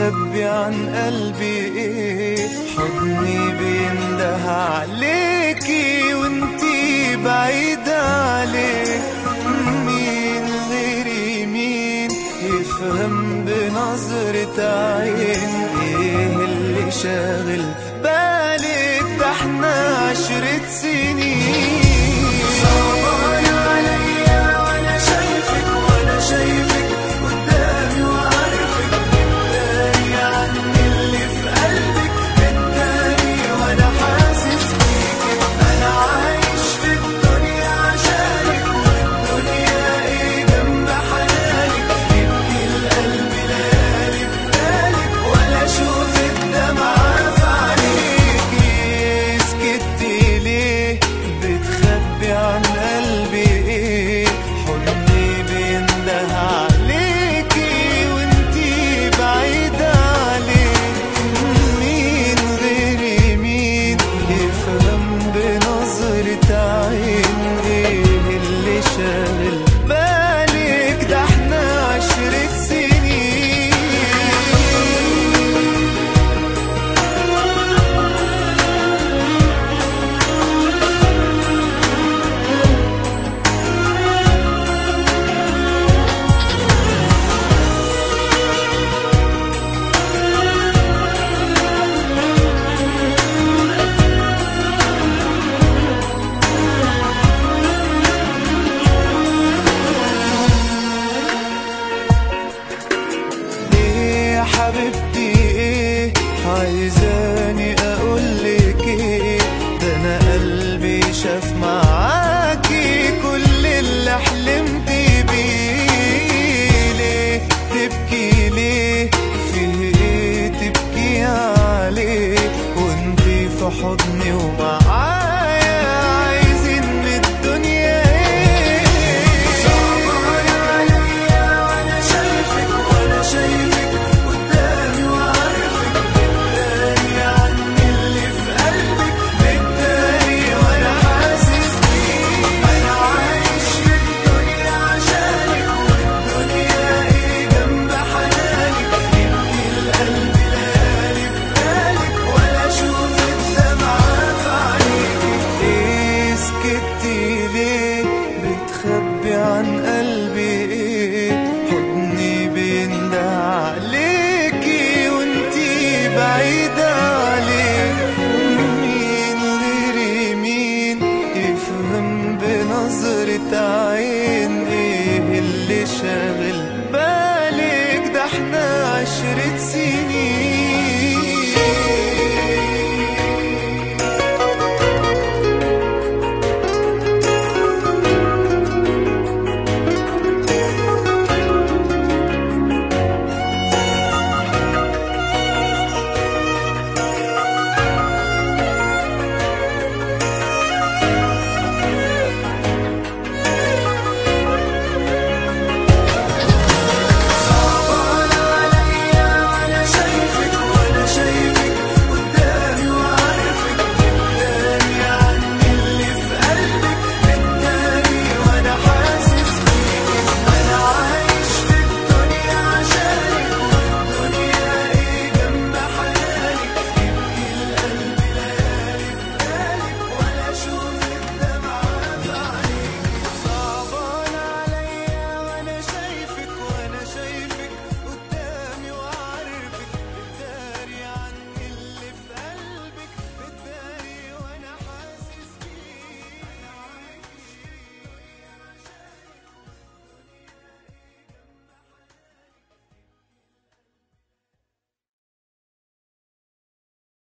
بتخبي عن قلبي ايه حضني بينده عليكي وانتي بعيدة عليه مين غيري مين يفهم بنظرة عين ايه اللي شاغل بالك ده احنا عشرة سنين صعبان عليا وانا شايفك وانا شايفك قدامي وعارفك بتداري عني اللي في قلبك بتداري وانا حاسس بيكي انا عايش في الدنيا عشانك والدنيا ايه جنب حنانك يبكي القلب ليالي بدالك ولا اشوف الدمعة في عينيكي سكتي ليه بتخبي عن قلبي ايه حضني بينده عليكي وانتي بعيدة عليه مين غيري مين يفهم بنظرة عين